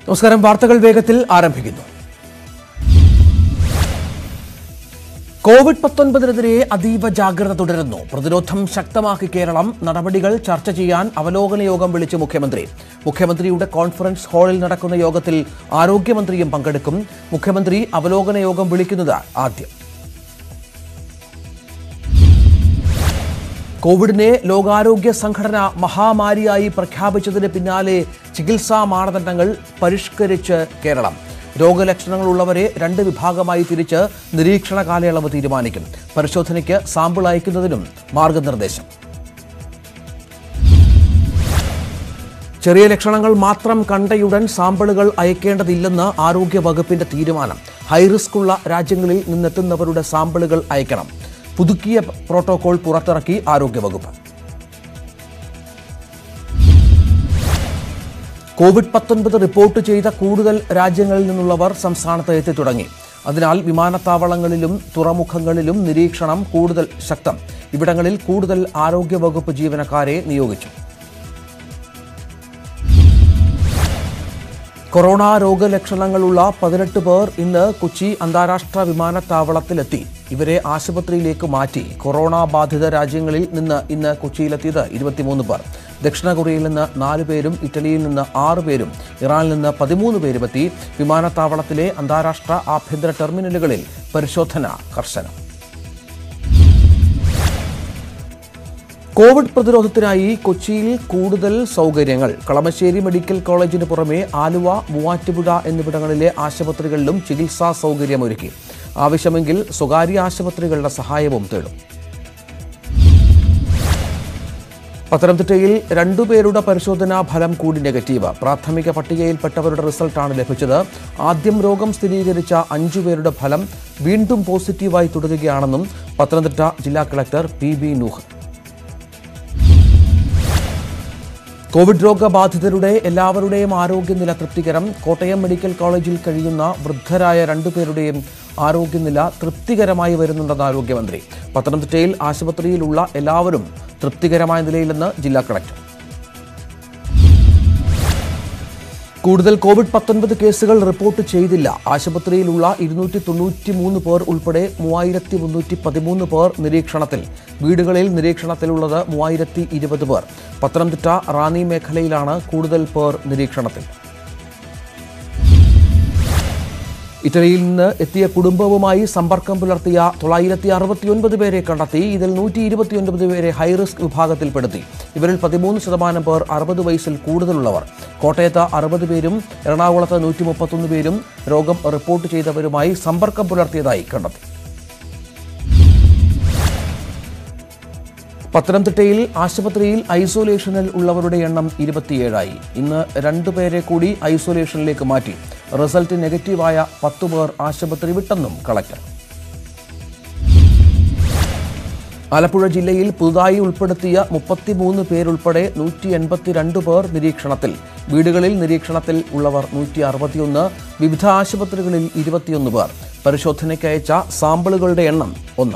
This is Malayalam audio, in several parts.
നമസ്കാരം വാർത്തകൾ വേഗത്തിൽ ആരംഭിക്കുന്നു കോവിഡ് പത്തൊൻപതിനെതിരെ അതീവ ജാഗ്രത തുടരുന്നു പ്രതിരോധം ശക്തമാക്കി കേരളം നടപടികൾ ചർച്ച ചെയ്യാൻ അവലോകന യോഗം വിളിച്ച് മുഖ്യമന്ത്രി മുഖ്യമന്ത്രിയുടെ കോൺഫറൻസ് ഹാളിൽ നടക്കുന്ന യോഗത്തിൽ ആരോഗ്യമന്ത്രിയും പങ്കെടുക്കും മുഖ്യമന്ത്രി അവലോകന യോഗം വിളിക്കുന്നത് ആദ്യം കോവിഡിനെ ലോകാരോഗ്യ സംഘടന മഹാമാരിയായി പ്രഖ്യാപിച്ചതിന് പിന്നാലെ ചികിത്സാ മാനദണ്ഡങ്ങൾ പരിഷ്കരിച്ച് കേരളം രോഗലക്ഷണങ്ങളുള്ളവരെ രണ്ട് വിഭാഗമായി തിരിച്ച് നിരീക്ഷണ കാലയളവ് തീരുമാനിക്കും പരിശോധനയ്ക്ക് സാമ്പിൾ അയക്കുന്നതിനും മാർഗനിർദ്ദേശം ചെറിയ ലക്ഷണങ്ങൾ മാത്രം കണ്ടയുടൻ സാമ്പിളുകൾ അയക്കേണ്ടതില്ലെന്ന് ആരോഗ്യ വകുപ്പിന്റെ തീരുമാനം ഹൈറിസ്ക് ഉള്ള രാജ്യങ്ങളിൽ നിന്നെത്തുന്നവരുടെ സാമ്പിളുകൾ അയക്കണം പുതുക്കിയ പ്രോട്ടോകോൾ പുറത്തിറക്കി ആരോഗ്യവകുപ്പ് കോവിഡ് പത്തൊൻപത് റിപ്പോർട്ട് ചെയ്ത കൂടുതൽ രാജ്യങ്ങളിൽ നിന്നുള്ളവർ സംസ്ഥാനത്ത് എത്തി തുടങ്ങി അതിനാൽ വിമാനത്താവളങ്ങളിലും തുറമുഖങ്ങളിലും നിരീക്ഷണം കൂടുതൽ ശക്തം ഇവിടങ്ങളിൽ കൂടുതൽ ആരോഗ്യവകുപ്പ് ജീവനക്കാരെ നിയോഗിച്ചു കൊറോണ രോഗലക്ഷണങ്ങളുള്ള പതിനെട്ട് പേർ ഇന്ന് കൊച്ചി അന്താരാഷ്ട്ര വിമാനത്താവളത്തിലെത്തി ഇവരെ ആശുപത്രിയിലേക്ക് മാറ്റി കൊറോണ ബാധിത രാജ്യങ്ങളിൽ നിന്ന് ഇന്ന് കൊച്ചിയിലെത്തിയത് ഇരുപത്തിമൂന്ന് പേർ ദക്ഷിണ കൊറിയയിൽ നിന്ന് നാല് പേരും ഇറ്റലിയിൽ നിന്ന് ആറ് പേരും ഇറാനിൽ നിന്ന് പതിമൂന്ന് പേരും എത്തി വിമാനത്താവളത്തിലെ അന്താരാഷ്ട്ര ആഭ്യന്തര ടെർമിനലുകളിൽ പരിശോധന കർശനം കോവിഡ് പ്രതിരോധത്തിനായി കൊച്ചിയിൽ കൂടുതൽ സൗകര്യങ്ങൾ കളമശ്ശേരി മെഡിക്കൽ കോളേജിന് പുറമെ ആലുവ മൂവാറ്റുപുഴ എന്നിവിടങ്ങളിലെ ആശുപത്രികളിലും ചികിത്സാ സൗകര്യമൊരുക്കി ആവശ്യമെങ്കിൽ സ്വകാര്യ ആശുപത്രികളുടെ സഹായവും തേടും പത്തനംതിട്ടയിൽ രണ്ടുപേരുടെ പരിശോധനാ ഫലം കൂടി നെഗറ്റീവ് പ്രാഥമിക പട്ടികയിൽപ്പെട്ടവരുടെ റിസൾട്ടാണ് ലഭിച്ചത് ആദ്യം രോഗം സ്ഥിരീകരിച്ച അഞ്ചുപേരുടെ ഫലം വീണ്ടും പോസിറ്റീവായി തുടരുകയാണെന്നും പത്തനംതിട്ട ജില്ലാ collector P B Nooh Covid രോഗബാധിതരുടെ എല്ലാവരുടെയും ആരോഗ്യനില തൃപ്തികരം കോട്ടയം മെഡിക്കൽ കോളേജിൽ കഴിയുന്ന വൃദ്ധരായ രണ്ടുപേരുടെയും ആരോഗ്യനില തൃപ്തികരമായി വരുന്നുണ്ടെന്ന് ആരോഗ്യമന്ത്രി പത്തനംതിട്ടയിൽ ആശുപത്രിയിലുള്ള എല്ലാവരും തൃപ്തികരമായ നിലയിലെന്ന് ജില്ലാ കളക്ടർ കൂടുതൽ കോവിഡ് പത്തൊൻപത് കേസുകൾ റിപ്പോർട്ട് ചെയ്തില്ല ആശുപത്രിയിലുള്ള ഇരുന്നൂറ്റി തൊണ്ണൂറ്റി മൂന്ന് പേർ ഉൾപ്പെടെ മൂവായിരത്തി മുന്നൂറ്റി പതിമൂന്ന് പേർ നിരീക്ഷണത്തിൽ വീടുകളിൽ നിരീക്ഷണത്തിലുള്ളത് മൂവായിരത്തി ഇരുപത് പേർ പത്തനംതിട്ട റാന്നി മേഖലയിലാണ് കൂടുതൽ പേർ നിരീക്ഷണത്തിൽ ഇറ്റലിയിൽ നിന്ന് എത്തിയ കുടുംബവുമായി സമ്പർക്കം പുലർത്തിയ തൊള്ളായിരത്തി അറുപത്തിയൊൻപത് പേരെ കണ്ടെത്തി ഇതിൽ നൂറ്റി ഇരുപത്തിയൊൻപത് പേരെ ഹൈറിസ്ക് വിഭാഗത്തിൽപ്പെടുത്തി ഇവരിൽ പതിമൂന്ന് ശതമാനം പേർ അറുപത് വയസ്സിൽ കൂടുതലുള്ളവർ കോട്ടയത്ത് അറുപത് പേരും എറണാകുളത്ത് നൂറ്റി മുപ്പത്തൊന്ന് പേരും രോഗം റിപ്പോർട്ട് ചെയ്തവരുമായി സമ്പർക്കം പുലർത്തിയതായി കണ്ടെത്തി പത്തനംതിട്ടയിൽ ആശുപത്രിയിൽ ഐസൊലേഷനിൽ ഉള്ളവരുടെ എണ്ണം ഇരുപത്തിയേഴായി ഇന്ന് രണ്ടുപേരെ കൂടി ഐസൊലേഷനിലേക്ക് മാറ്റി റിസൾട്ട് നെഗറ്റീവായ പത്തു പേർ ആശുപത്രി വിട്ടെന്നും കളക്ടർ ആലപ്പുഴ ജില്ലയിൽ പുതുതായി ഉൾപ്പെടുത്തിയ മുപ്പത്തിമൂന്ന് പേരുൾപ്പെടെ നൂറ്റി എൺപത്തിരണ്ട് പേർ നിരീക്ഷണത്തിൽ വീടുകളിൽ നിരീക്ഷണത്തിൽ ഉള്ളവർ നൂറ്റി അറുപത്തിയൊന്ന് വിവിധ ആശുപത്രികളിൽ ഇരുപത്തിയൊന്ന് പേർ പരിശോധനയ്ക്ക് അയച്ച സാമ്പിളുകളുടെ എണ്ണം ഒന്ന്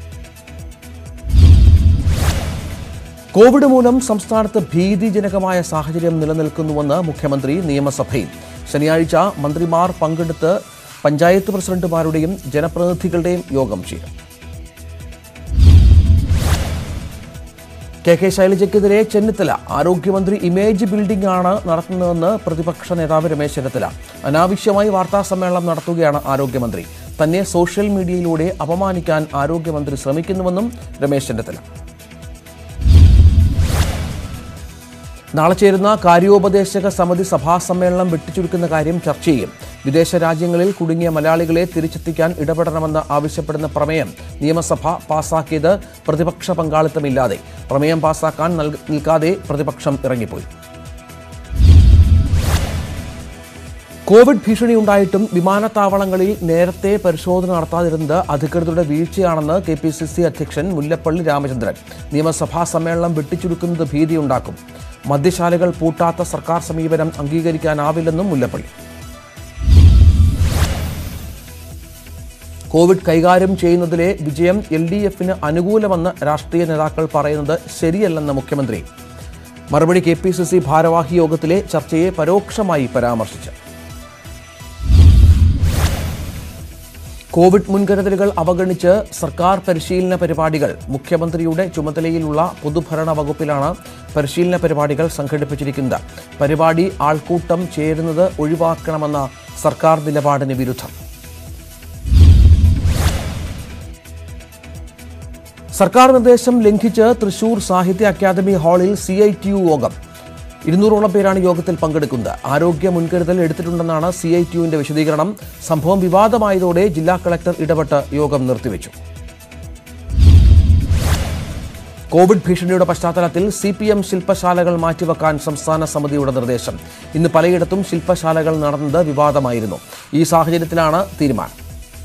കോവിഡ് മൂലം സംസ്ഥാനത്ത് ഭീതിജനകമായ സാഹചര്യം നിലനിൽക്കുന്നുവെന്ന് മുഖ്യമന്ത്രി നിയമസഭയിൽ ശനിയാഴ്ച മന്ത്രിമാർ പങ്കെടുത്ത് പഞ്ചായത്ത് പ്രസിഡന്റുമാരുടെയും ജനപ്രതിനിധികളുടെയും യോഗം ചേരും കെ കെ ശൈലജയ്ക്കെതിരെ ചെന്നിത്തല ആരോഗ്യമന്ത്രി ഇമേജ് ബിൽഡിംഗ് ആണ് നടത്തുന്നതെന്ന് പ്രതിപക്ഷ നേതാവ് രമേശ് ചെന്നിത്തല അനാവശ്യമായി വാർത്താ സമ്മേളനം നടത്തുകയാണ് ആരോഗ്യമന്ത്രി തന്നെ സോഷ്യൽ മീഡിയയിലൂടെ അപമാനിക്കാൻ ആരോഗ്യമന്ത്രി ശ്രമിക്കുന്നുവെന്നും രമേശ് ചെന്നിത്തല നാളെ ചേരുന്ന കാര്യോപദേശക സമിതി സഭാ സമ്മേളനം വെട്ടിച്ചുരുക്കുന്ന കാര്യം ചർച്ച ചെയ്യും വിദേശ രാജ്യങ്ങളിൽ കുടുങ്ങിയ മലയാളികളെ തിരിച്ചെത്തിക്കാൻ ഇടപെടണമെന്ന് ആവശ്യപ്പെടുന്ന പ്രമേയം നിയമസഭ പാസാക്കിയത് പ്രതിപക്ഷ പങ്കാളിത്തമില്ലാതെ പ്രമേയം പാസാക്കാൻ നൽക- നിൽക്കാതെ പ്രതിപക്ഷം ഇറങ്ങിപ്പോയി കോവിഡ് ഭീഷണിയുണ്ടായിട്ടും വിമാനത്താവളങ്ങളിൽ നേരത്തെ പരിശോധന നടത്താതിരുന്നത് അധികൃതരുടെ വീഴ്ചയാണെന്ന് കെ പി സി സി അധ്യക്ഷൻ മുല്ലപ്പള്ളി രാമചന്ദ്രൻ നിയമസഭാ സമ്മേളനം വെട്ടിച്ചുരുക്കുന്നത് ഭീതിയുണ്ടാക്കും മദ്യശാലകൾ പൂട്ടാത്ത സർക്കാർ സമീപനം അംഗീകരിക്കാനാവില്ലെന്നും മുല്ലപ്പള്ളി കോവിഡ് കൈകാര്യം ചെയ്യുന്നതിലെ വിജയം എൽ ഡി എഫിന് അനുകൂലമെന്ന് രാഷ്ട്രീയ നേതാക്കൾ പറയുന്നത് ശരിയല്ലെന്ന് മുഖ്യമന്ത്രി മറുപടി കെ പി സി സി ഭാരവാഹി യോഗത്തിലെ ചർച്ചയെ പരോക്ഷമായി പരാമർശിച്ചു കോവിഡ് മുൻകരുതലുകൾ അവഗണിച്ച് സർക്കാർ പരിശീലന പരിപാടികൾ മുഖ്യമന്ത്രിയുടെ ചുമതലയിലുള്ള പൊതുഭരണ വകുപ്പിലാണ് പരിശീലന പരിപാടികൾ സംഘടിപ്പിച്ചിരിക്കുന്നത് പരിപാടി ആൾക്കൂട്ടം ചേരുന്നത് ഒഴിവാക്കണമെന്ന സർക്കാർ നിലപാടിന് വിരുദ്ധം സർക്കാർ നിർദ്ദേശം ലംഘിച്ച് തൃശൂർ സാഹിത്യ അക്കാദമി ഹാളിൽ സി ഐ ടി യു യോഗം ഇരുന്നൂറോളം പേരാണ് യോഗത്തിൽ പങ്കെടുക്കുന്നത് ആരോഗ്യ മുൻകരുതൽ എടുത്തിട്ടുണ്ടെന്നാണ് സി ഐ ടി യുവിന്റെ വിശദീകരണം സംഭവം വിവാദമായതോടെ ജില്ലാ കളക്ടർ ഇടപെട്ട് യോഗം നിർത്തിവെച്ചു കോവിഡ് ഭീഷണിയുടെ പശ്ചാത്തലത്തിൽ സി പി എം ശില്പശാലകൾ മാറ്റിവെക്കാൻ സംസ്ഥാന സമിതിയുടെ നിർദ്ദേശം ഇന്ന് പലയിടത്തും ശില്പശാലകൾ നടന്നത് വിവാദമായിരുന്നു ഈ സാഹചര്യത്തിലാണ് തീരുമാനം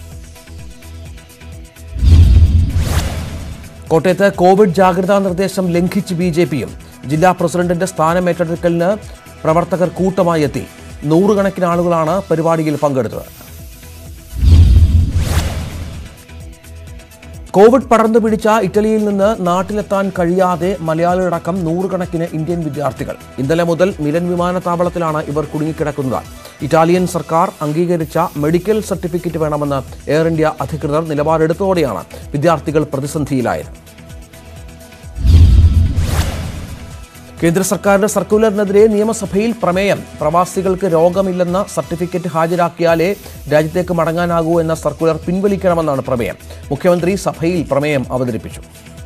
കോട്ടയത്ത് കോവിഡ് ജാഗ്രതാ നിർദ്ദേശം ലംഘിച്ച് ബി ജെ പിയും ജില്ലാ പ്രസിഡന്റിന്റെ സ്ഥാനം ഏറ്റെടുക്കലിന് പ്രവർത്തകർ കൂട്ടമായി എത്തി നൂറുകണക്കിന് ആളുകളാണ് പരിപാടിയിൽ പങ്കെടുത്തത് കോവിഡ് പടർന്നു പിടിച്ച ഇറ്റലിയിൽ നിന്ന് നാട്ടിലെത്താൻ കഴിയാതെ മലയാളികളടക്കം നൂറുകണക്കിന് ഇന്ത്യൻ വിദ്യാർത്ഥികൾ ഇന്നലെ മുതൽ മിലൻ വിമാനത്താവളത്തിലാണ് ഇവർ കുടുങ്ങിക്കിടക്കുന്നത് ഇറ്റാലിയൻ സർക്കാർ അംഗീകരിച്ച മെഡിക്കൽ സർട്ടിഫിക്കറ്റ് വേണമെന്ന് എയർ ഇന്ത്യ അധികൃതർ നിലപാടെടുത്തതോടെയാണ് വിദ്യാർത്ഥികൾ പ്രതിസന്ധിയിലായത് കേന്ദ്ര സർക്കാരിന്റെ സർക്കുലറിനെതിരെ നിയമസഭയിൽ പ്രമേയം പ്രവാസികൾക്ക് രോഗമില്ലെന്ന സർട്ടിഫിക്കറ്റ് ഹാജരാക്കിയാലേ രാജ്യത്തേക്ക് മടങ്ങാനാകൂ എന്ന സർക്കുലർ പിൻവലിക്കണമെന്നാണ് പ്രമേയം മുഖ്യമന്ത്രി സഭയിൽ പ്രമേയം അവതരിപ്പിച്ചു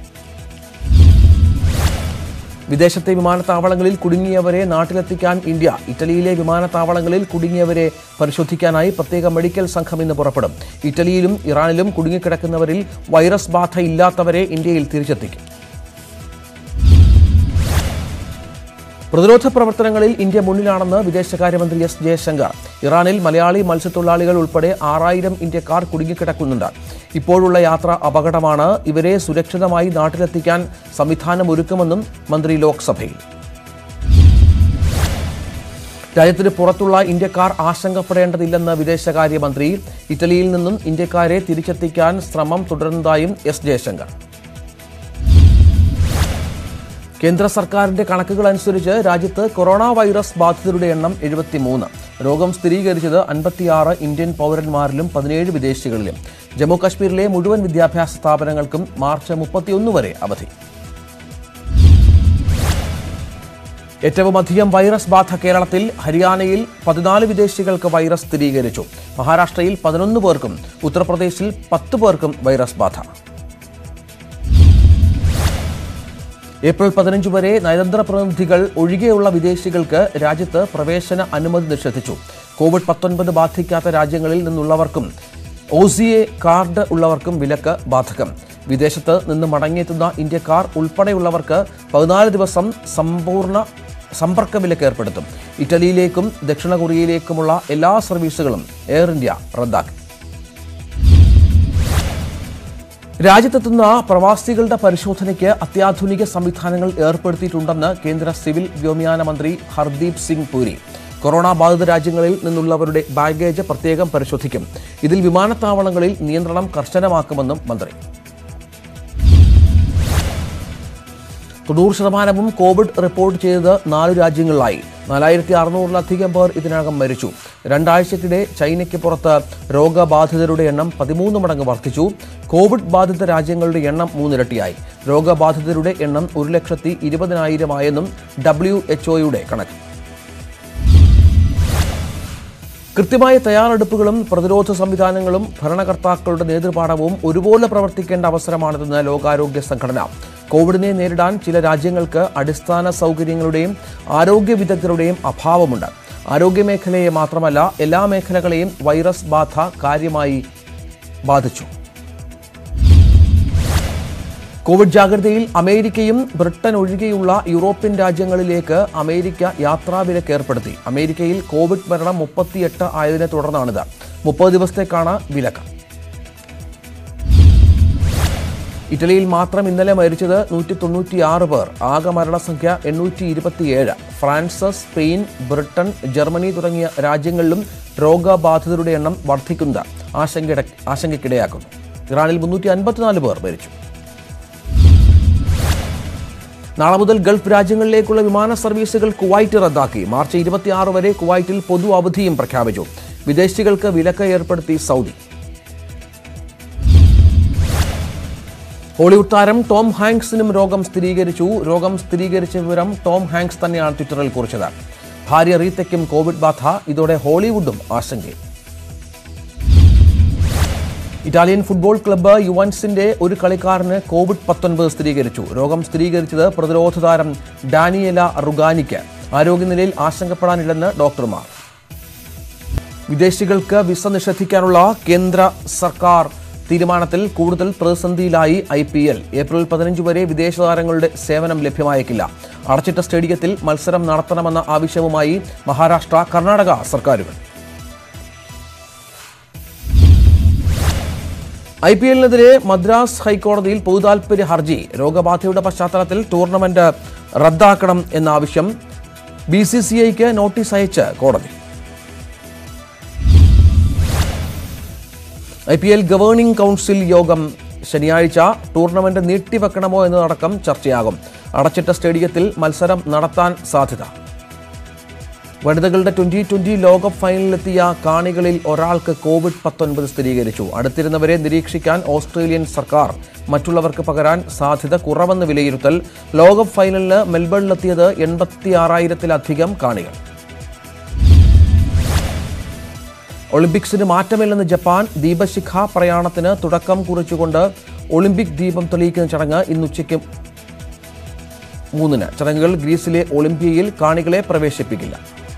വിദേശത്തെ വിമാനത്താവളങ്ങളിൽ കുടുങ്ങിയവരെ നാട്ടിലെത്തിക്കാൻ ഇന്ത്യ ഇറ്റലിയിലെ വിമാനത്താവളങ്ങളിൽ കുടുങ്ങിയവരെ പരിശോധിക്കാനായി പ്രത്യേക മെഡിക്കൽ സംഘം ഇന്ന് പുറപ്പെടും ഇറ്റലിയിലും ഇറാനിലും കുടുങ്ങിക്കിടക്കുന്നവരിൽ വൈറസ് ബാധ ഇല്ലാത്തവരെ ഇന്ത്യയിൽ തിരിച്ചെത്തിക്കും പ്രതിരോധ പ്രവർത്തനങ്ങളിൽ ഇന്ത്യ മുന്നിലാണെന്ന് വിദേശകാര്യമന്ത്രി എസ് ജയശങ്കർ ഇറാനിൽ മലയാളി മത്സ്യത്തൊഴിലാളികൾ ഉൾപ്പെടെ ആറായിരം ഇന്ത്യക്കാർ കുടുങ്ങിക്കിടക്കുന്നുണ്ട് ഇപ്പോഴുള്ള യാത്ര അപകടമാണ് ഇവരെ സുരക്ഷിതമായി നാട്ടിലെത്തിക്കാൻ സംവിധാനം ഒരുക്കുമെന്നും മന്ത്രി ലോക്സഭയിൽ രാജ്യത്തിന് പുറത്തുള്ള ഇന്ത്യക്കാർ ആശങ്കപ്പെടേണ്ടതില്ലെന്ന് വിദേശകാര്യമന്ത്രി ഇറ്റലിയിൽ നിന്നും ഇന്ത്യക്കാരെ തിരിച്ചെത്തിക്കാൻ ശ്രമം തുടരുന്നതായും എസ് ജയശങ്കർ കേന്ദ്ര സർക്കാരിന്റെ കണക്കുകൾ അനുസരിച്ച് രാജ്യത്ത് കൊറോണ വൈറസ് ബാധിതരുടെ എണ്ണം എഴുപത്തിമൂന്ന് രോഗം സ്ഥിരീകരിച്ചത് അൻപത്തിയാറ് ഇന്ത്യൻ പൗരന്മാരിലും പതിനേഴ് വിദേശികളിലും ജമ്മു കാശ്മീരിലെ മുഴുവൻ വിദ്യാഭ്യാസ സ്ഥാപനങ്ങൾക്കും മാർച്ച് മുപ്പത്തിയൊന്ന് വരെ അവധി ഏറ്റവും അധികം വൈറസ് ബാധ കേരളത്തിൽ ഹരിയാനയിൽ പതിനാല് വിദേശികൾക്ക് വൈറസ് സ്ഥിരീകരിച്ചു മഹാരാഷ്ട്രയിൽ പതിനൊന്ന് പേർക്കും ഉത്തർപ്രദേശിൽ പത്ത് പേർക്കും വൈറസ് ബാധ ഏപ്രിൽ പതിനഞ്ച് വരെ നയതന്ത്ര പ്രതിനിധികൾ ഒഴികെയുള്ള വിദേശികൾക്ക് രാജ്യത്ത് പ്രവേശന അനുമതി നിഷേധിച്ചു കോവിഡ് പത്തൊൻപത് ബാധിക്കാത്ത രാജ്യങ്ങളിൽ നിന്നുള്ളവർക്കും ഒ സി എ കാർഡ് ഉള്ളവർക്കും വിലക്ക് ബാധകം വിദേശത്ത് നിന്ന് മടങ്ങിയെത്തുന്ന ഇന്ത്യക്കാർ ഉൾപ്പെടെയുള്ളവർക്ക് പതിനാല് ദിവസം സമ്പൂർണ്ണ സമ്പർക്ക വിലക്ക് ഏർപ്പെടുത്തും ഇറ്റലിയിലേക്കും ദക്ഷിണ കൊറിയയിലേക്കുമുള്ള എല്ലാ സർവീസുകളും എയർ ഇന്ത്യ റദ്ദാക്കി രാജ്യത്തെത്തുന്ന പ്രവാസികളുടെ പരിശോധനയ്ക്ക് അത്യാധുനിക സംവിധാനങ്ങൾ ഏർപ്പെടുത്തിയിട്ടുണ്ടെന്ന് കേന്ദ്ര സിവിൽ വ്യോമയാന മന്ത്രി ഹർദീപ് സിംഗ് പുരി കൊറോണ ബാധിത രാജ്യങ്ങളിൽ നിന്നുള്ളവരുടെ ബാഗേജ് പ്രത്യേകം പരിശോധിക്കും ഇതിൽ വിമാനത്താവളങ്ങളിൽ നിയന്ത്രണം കർശനമാക്കുമെന്നും മന്ത്രി തൊണ്ണൂറ് ശതമാനവും കോവിഡ് റിപ്പോർട്ട് ചെയ്തത് നാല് രാജ്യങ്ങളിലായി നാലായിരത്തി അറുന്നൂറിലധികം പേർ ഇതിനകം മരിച്ചു രണ്ടാഴ്ചക്കിടെ ചൈനയ്ക്ക് പുറത്ത് രോഗബാധിതരുടെ എണ്ണം പതിമൂന്ന് മടങ്ങ് വർദ്ധിച്ചു കോവിഡ് ബാധിത രാജ്യങ്ങളുടെ എണ്ണം മൂന്നിരട്ടിയായി രോഗബാധിതരുടെ എണ്ണം ഒരു ലക്ഷത്തി ഇരുപതിനായിരമായെന്നും ഡബ്ല്യു എച്ച്ഒയുടെ കണക്ക് കൃത്യമായ തയ്യാറെടുപ്പുകളും പ്രതിരോധ സംവിധാനങ്ങളും ഭരണകർത്താക്കളുടെ നേതൃപാഠവും ഒരുപോലെ പ്രവർത്തിക്കേണ്ട അവസരമാണിതെന്ന് ലോകാരോഗ്യ സംഘടന കോവിഡിനെ നേരിടാൻ ചില രാജ്യങ്ങൾക്ക് അടിസ്ഥാന സൗകര്യങ്ങളുടെയും ആരോഗ്യ വിദഗ്ധരുടെയും അഭാവമുണ്ട് ആരോഗ്യമേഖലയെ മാത്രമല്ല എല്ലാ മേഖലകളെയും വൈറസ് ബാധ കാര്യമായി ബാധിച്ചു കോവിഡ് ജാഗ്രതയിൽ അമേരിക്കയും ബ്രിട്ടൻ ഒഴികെയുള്ള യൂറോപ്യൻ രാജ്യങ്ങളിലേക്ക് അമേരിക്ക യാത്രാവിലക്ക് ഏർപ്പെടുത്തി അമേരിക്കയിൽ കോവിഡ് മരണം മുപ്പത്തിയെട്ട് ആയതിനെ തുടർന്നാണിത് മുപ്പത് ദിവസത്തേക്കാണ് വിലക്ക് ഇറ്റലിയിൽ മാത്രം ഇന്നലെ മരിച്ചത് നൂറ്റി തൊണ്ണൂറ്റിയാറ് പേർ ആകെ മരണസംഖ്യ എണ്ണൂറ്റി ഇരുപത്തിയേഴ് ഫ്രാൻസ് സ്പെയിൻ ബ്രിട്ടൻ ജർമ്മനി തുടങ്ങിയ രാജ്യങ്ങളിലും രോഗബാധിതരുടെ എണ്ണം വർദ്ധിക്കുന്നത് ആശങ്ക ആശങ്കയ്ക്കിടയാക്കുന്നു ഇറാനിൽ മുന്നൂറ്റി അൻപത്തിനാല് പേർ മരിച്ചു നാളെ മുതൽ ഗൾഫ് രാജ്യങ്ങളിലേക്കുള്ള വിമാന സർവീസുകൾ കുവൈറ്റ് റദ്ദാക്കി മാർച്ച് ഇരുപത്തിയാറ് വരെ കുവൈറ്റിൽ പൊതു അവധിയും പ്രഖ്യാപിച്ചു വിദേശികൾക്ക് വിലക്ക് ഏർപ്പെടുത്തി സൗദി ഹോളിവുഡ് താരം ടോം ഹാങ്ക്സിനും രോഗം സ്ഥിരീകരിച്ചു രോഗം സ്ഥിരീകരിച്ച വിവരം ടോം ഹാങ്ക്സ് തന്നെയാണ് ട്വിറ്ററിൽ കുറിച്ചത് ഭാര്യ റീത്തയ്ക്കും കോവിഡ് ബാധ ഇതോടെ ഹോളിവുഡും ആശങ്കയിൽ ഇറ്റാലിയൻ ഫുട്ബോൾ ക്ലബ്ബ് യുവൻസിന്റെ ഒരു കളിക്കാരന് കോവിഡ് പത്തൊൻപത് സ്ഥിരീകരിച്ചു രോഗം സ്ഥിരീകരിച്ചത് പ്രതിരോധ താരം ഡാനിയല റുഗാനിക്ക് ആരോഗ്യനിലയിൽ ആശങ്കപ്പെടാനില്ലെന്ന് ഡോക്ടർമാർ വിദേശികൾക്ക് വിസ നിഷേധിക്കാനുള്ള കേന്ദ്ര സർക്കാർ തീരുമാനത്തിൽ കൂടുതൽ പ്രതിസന്ധിയിലായി ഐ പി എൽ ഏപ്രിൽ പതിനഞ്ച് വരെ വിദേശ താരങ്ങളുടെ സേവനം ലഭ്യമായേക്കില്ല അടച്ചിട്ട സ്റ്റേഡിയത്തിൽ മത്സരം നടത്തണമെന്ന ആവശ്യവുമായി മഹാരാഷ്ട്ര കർണാടക സർക്കാരുകൾ ഐ പി എല്ലിനെതിരെ മദ്രാസ് ഹൈക്കോടതിയിൽ പൊതുതാൽപര്യ ഹർജി രോഗബാധയുടെ പശ്ചാത്തലത്തിൽ ടൂർണമെന്റ് റദ്ദാക്കണം എന്ന ആവശ്യം ബി സി സി ഐക്ക് നോട്ടീസ് അയച്ച് കോടതി I P L governing council യോഗം ശനിയാഴ്ച ടൂർണമെന്റ് നീട്ടിവെക്കണമോ എന്നതടക്കം ചർച്ചയാകും അടച്ചിട്ട സ്റ്റേഡിയത്തിൽ മത്സരം നടത്താൻ സാധ്യത വനിതകളുടെ ട്വന്റി ട്വന്റി ലോകകപ്പ് ഫൈനലിലെത്തിയ കാണികളിൽ ഒരാൾക്ക് കോവിഡ് പത്തൊൻപത് സ്ഥിരീകരിച്ചു അടുത്തിരുന്നവരെ നിരീക്ഷിക്കാൻ ഓസ്ട്രേലിയൻ സർക്കാർ മറ്റുള്ളവർക്ക് പകരാൻ സാധ്യത കുറവെന്ന് വിലയിരുത്തൽ ലോകകപ്പ് ഫൈനലിന് മെൽബണിലെത്തിയത് എൺപത്തിയാറായിരത്തിലധികം കാണികൾ ഒളിമ്പിക്സിന് മാറ്റമില്ലെന്ന് ജപ്പാൻ ദീപശിഖ പ്രയാണത്തിന് തുടക്കം കുറിച്ചുകൊണ്ട് ഒളിമ്പിക് ദീപം തെളിയിക്കുന്ന ചടങ്ങ് ഇന്ന് ഉച്ചയ്ക്ക് മൂന്നിന് ചടങ്ങുകൾ ഗ്രീസിലെ ഒളിമ്പിയയിൽ കാണികളെ പ്രവേശിപ്പിക്കില്ല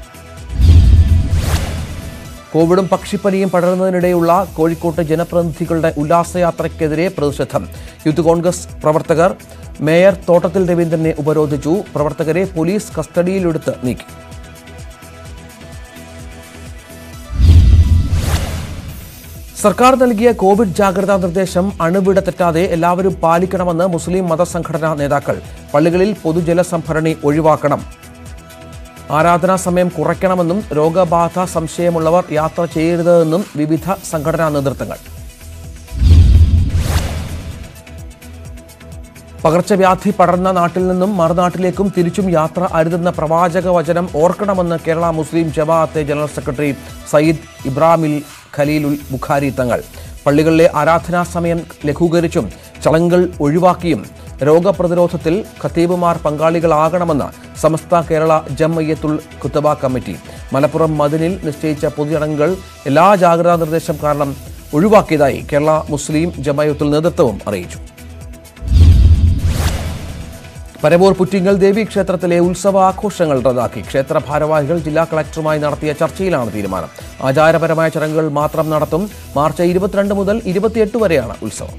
കോവിഡും പക്ഷിപ്പനിയും പടരുന്നതിനിടെയുള്ള കോഴിക്കോട്ട് ജനപ്രതിനിധികളുടെ ഉല്ലാസയാത്രയ്ക്കെതിരെ പ്രതിഷേധം യൂത്ത് കോൺഗ്രസ് പ്രവർത്തകർ മേയർ തോട്ടത്തിൽ രവീന്ദ്രനെ ഉപരോധിച്ചു പ്രവർത്തകരെ പോലീസ് കസ്റ്റഡിയിലെടുത്ത് നീക്കി സർക്കാർ നൽകിയ കോവിഡ് ജാഗ്രതാ നിർദ്ദേശം അണുവിട തെറ്റാതെ എല്ലാവരും പാലിക്കണമെന്ന് മുസ്ലിം മതസംഘടനാ നേതാക്കൾ പള്ളികളിൽ പൊതുജല സംഭരണി ഒഴിവാക്കണം ആരാധനാ സമയം കുറയ്ക്കണമെന്നും രോഗബാധ സംശയമുള്ളവർ യാത്ര ചെയ്യരുതെന്നും വിവിധ സംഘടനാ നേതൃത്വങ്ങൾ പകർച്ചവ്യാധി പടർന്ന നാട്ടിൽ നിന്നും മറുനാട്ടിലേക്കും തിരിച്ചും യാത്ര അരുതെന്ന പ്രവാചക വചനം ഓർക്കണമെന്ന് കേരള മുസ്ലിം ജമാഅത്തെ ജനറൽ സെക്രട്ടറി സയ്യിദ് ഇബ്രാഹിൽ ഖലീലുൽ ബുഖാരി തങ്ങൾ പള്ളികളിലെ ആരാധനാ സമയം ലഘൂകരിച്ചും ചടങ്ങുകൾ ഒഴിവാക്കിയും രോഗപ്രതിരോധത്തിൽ ഖത്തീബുമാർ പങ്കാളികളാകണമെന്ന് സമസ്ത കേരള ജമ്മയ്യത്തുൽ കുത്തബ കമ്മിറ്റി മലപ്പുറം മദിനിൽ നിശ്ചയിച്ച പൊതുചടങ്ങുകൾ എല്ലാ ജാഗ്രതാ നിർദ്ദേശം കാരണം ഒഴിവാക്കിയതായി കേരള മുസ്ലിം ജമയത്തുൽ നേതൃത്വവും അറിയിച്ചു പരവൂർ പുറ്റിങ്ങൽ ദേവി ക്ഷേത്രത്തിലെ ഉത്സവ ആഘോഷങ്ങൾ റദ്ദാക്കി ക്ഷേത്ര ഭാരവാഹികൾ ജില്ലാ കളക്ടറുമായി നടത്തിയ ചർച്ചയിലാണ് തീരുമാനം ആചാരപരമായ ചടങ്ങുകൾ മാത്രം നടത്തും മാർച്ച് ഇരുപത്തിരണ്ട് മുതൽ ഇരുപത്തിയെട്ട് വരെയാണ് ഉത്സവം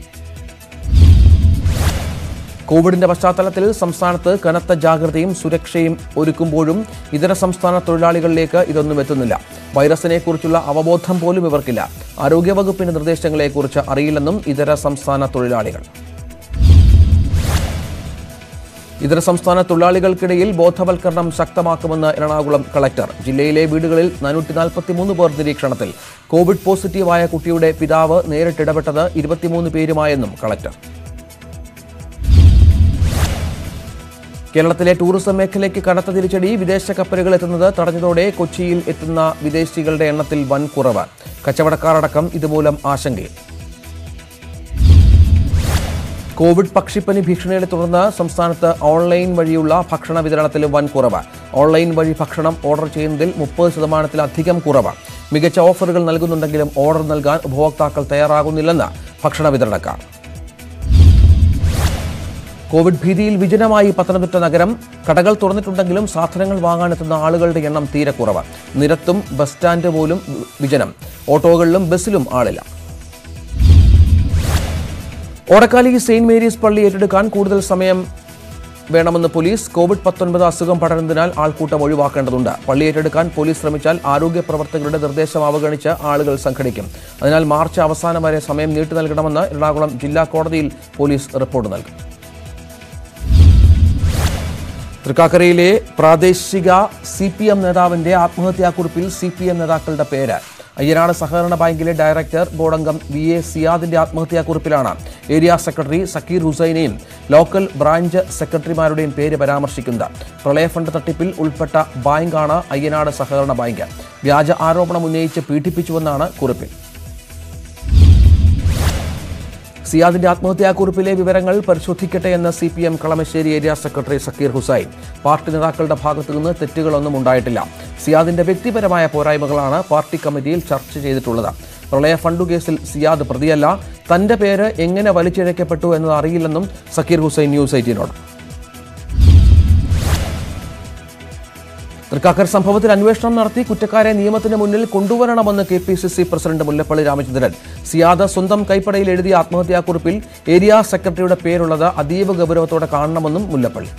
കോവിഡിന്റെ പശ്ചാത്തലത്തിൽ സംസ്ഥാനത്ത് കനത്ത ജാഗ്രതയും സുരക്ഷയും ഒരുക്കുമ്പോഴും ഇതര സംസ്ഥാന തൊഴിലാളികളിലേക്ക് ഇതൊന്നും എത്തുന്നില്ല വൈറസിനെ കുറിച്ചുള്ള അവബോധം പോലും ഇവർക്കില്ല ആരോഗ്യവകുപ്പിന്റെ നിർദ്ദേശങ്ങളെക്കുറിച്ച് അറിയില്ലെന്നും ഇതര സംസ്ഥാന തൊഴിലാളികൾ ഇതര സംസ്ഥാന തൊഴിലാളികൾക്കിടയിൽ ബോധവൽക്കരണം ശക്തമാക്കുമെന്ന് എറണാകുളം കളക്ടർ ജില്ലയിലെ വീടുകളിൽ നാനൂറ്റി നാൽപ്പത്തിമൂന്ന് പേർ നിരീക്ഷണത്തിൽ കോവിഡ് പോസിറ്റീവായ കുട്ടിയുടെ പിതാവ് നേരിട്ടിടപെട്ടത് ഇരുപത്തിമൂന്ന് പേരുമായെന്നും കളക്ടർ കേരളത്തിലെ ടൂറിസം മേഖലയ്ക്ക് കനത്ത തിരിച്ചടി വിദേശ കപ്പലുകൾ എത്തുന്നത് തടഞ്ഞതോടെ കൊച്ചിയിൽ എത്തുന്ന വിദേശികളുടെ എണ്ണത്തിൽ വൻ കുറവ് കച്ചവടക്കാരടക്കം ഇതുമൂലം ആശങ്കയിൽ കോവിഡ് പക്ഷിപ്പനി ഭീഷണിയെ തുടർന്ന് സംസ്ഥാനത്ത് ഓൺലൈൻ വഴിയുള്ള ഭക്ഷണ വിതരണത്തിൽ വൻ കുറവ് ഓൺലൈൻ വഴി ഭക്ഷണം ഓർഡർ ചെയ്യുന്നതിൽ മുപ്പത് ശതമാനത്തിലധികം കുറവ് മികച്ച ഓഫറുകൾ നൽകുന്നുണ്ടെങ്കിലും ഓർഡർ നൽകാൻ ഉപഭോക്താക്കൾ തയ്യാറാകുന്നില്ലെന്ന് ഭക്ഷണ വിതരണക്കാർ കോവിഡ് ഭീതിയിൽ വിജനമായി പത്തനംതിട്ട നഗരം കടകൾ തുറന്നിട്ടുണ്ടെങ്കിലും സാധനങ്ങൾ വാങ്ങാനെത്തുന്ന ആളുകളുടെ എണ്ണം തീരെ കുറവ് നിരത്തും ബസ് സ്റ്റാൻഡ് പോലും വിജനം ഓട്ടോകളിലും ബസ്സിലും ആളില്ല ഓടക്കാലി സെയിന്റ് മേരീസ് പള്ളി ഏറ്റെടുക്കാൻ കൂടുതൽ സമയം വേണമെന്ന് പോലീസ് കോവിഡ് പത്തൊൻപത് അസുഖം പടരുന്നതിനാൽ ആൾക്കൂട്ടം ഒഴിവാക്കേണ്ടതുണ്ട് പള്ളി ഏറ്റെടുക്കാൻ പോലീസ് ശ്രമിച്ചാൽ ആരോഗ്യ പ്രവർത്തകരുടെ നിർദ്ദേശം അവഗണിച്ച് ആളുകൾ സംഘടിക്കും അതിനാൽ മാർച്ച് അവസാനം വരെ സമയം നീട്ടി നൽകണമെന്ന് എറണാകുളം ജില്ലാ കോടതിയിൽ പോലീസ് റിപ്പോർട്ട് നൽകും തൃക്കാക്കരയിലെ പ്രാദേശിക സി പി എം നേതാവിന്റെ ആത്മഹത്യാക്കുറിപ്പിൽ സി പി എം നേതാക്കളുടെ പേര് അയ്യനാട് സഹകരണ ബാങ്കിലെ ഡയറക്ടർ ബോർഡംഗം വി എ സിയാദിന്റെ ആത്മഹത്യാക്കുറിപ്പിലാണ് ഏരിയ സെക്രട്ടറി സക്കീർ ഹുസൈനെയും ലോക്കൽ ബ്രാഞ്ച് സെക്രട്ടറിമാരുടെയും പേര് പരാമർശിക്കുന്നത് പ്രളയ ഫണ്ട് തട്ടിപ്പിൽ ഉൾപ്പെട്ട ബാങ്കാണ് അയ്യനാട് സഹകരണ ബാങ്ക് വ്യാജ ആരോപണം ഉന്നയിച്ച് പീഡിപ്പിച്ചുവെന്നാണ് കുറിപ്പിൽ സിയാദിന്റെ ആത്മഹത്യാക്കുറിപ്പിലെ വിവരങ്ങൾ പരിശോധിക്കട്ടെ എന്ന് C P M Kalamassery area secretary Zakir Hussain party നേതാക്കളുടെ ഭാഗത്തു നിന്ന് തെറ്റുകളൊന്നും ഉണ്ടായിട്ടില്ല സിയാദിന്റെ വ്യക്തിപരമായ പോരായ്മകളാണ് പാർട്ടി കമ്മിറ്റിയിൽ ചർച്ച ചെയ്തിട്ടുള്ളത് പ്രളയ ഫണ്ടു കേസിൽ സിയാദ് പ്രതിയല്ല തന്റെ പേര് എങ്ങനെ വലിച്ചിഴക്കപ്പെട്ടു എന്നത് അറിയില്ലെന്നും സക്കീർ ഹുസൈൻ ന്യൂസ് എയ്റ്റീനോട് തൃക്കാക്കർ സംഭവത്തിൽ അന്വേഷണം നടത്തി കുറ്റക്കാരെ നിയമത്തിന് മുന്നിൽ കൊണ്ടുവരണമെന്ന് K P C C president Mullappally Ramachandran Siyad സ്വന്തം കൈപ്പടയിൽ എഴുതിയ ആത്മഹത്യാക്കുറിപ്പിൽ ഏരിയ സെക്രട്ടറിയുടെ പേരുള്ളത് അതീവ ഗൗരവത്തോടെ കാണണമെന്നും മുല്ലപ്പള്ളി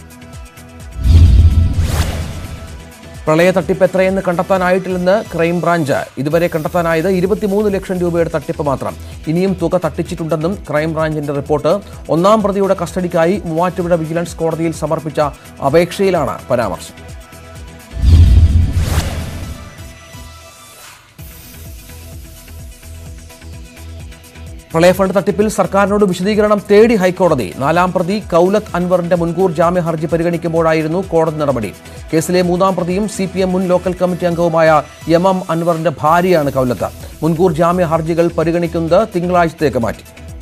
പ്രളയ തട്ടിപ്പ് എത്രയെന്ന് കണ്ടെത്താനായിട്ടില്ലെന്ന് ക്രൈംബ്രാഞ്ച് ഇതുവരെ കണ്ടെത്താനായത് ഇരുപത്തിമൂന്ന് ലക്ഷം രൂപയുടെ തട്ടിപ്പ് മാത്രം ഇനിയും തുക തട്ടിച്ചിട്ടുണ്ടെന്നും ക്രൈംബ്രാഞ്ചിന്റെ റിപ്പോർട്ട് ഒന്നാം പ്രതിയുടെ കസ്റ്റഡിക്കായി മൂവാറ്റുപുഴ വിജിലൻസ് കോടതിയിൽ സമർപ്പിച്ച അപേക്ഷയിലാണ് പരാമർശം പ്രളയ ഫണ്ട് തട്ടിപ്പിൽ സർക്കാരിനോട് വിശദീകരണം തേടി ഹൈക്കോടതി നാലാം പ്രതി കൌലത്ത് അൻവറിന്റെ മുൻകൂർ ജാമ്യ ഹർജി പരിഗണിക്കുമ്പോഴായിരുന്നു കോടതി നടപടി കേസിലെ മൂന്നാം പ്രതിയും സി പി എം മുൻ ലോക്കൽ കമ്മിറ്റി അംഗവുമായ എം എം അൻവറിന്റെ ഭാര്യയാണ് കൌലത്ത് മുൻകൂർ ജാമ്യ ഹർജികൾ പരിഗണിക്കുന്നത് തിങ്കളാഴ്ചത്തേക്ക് മാറ്റി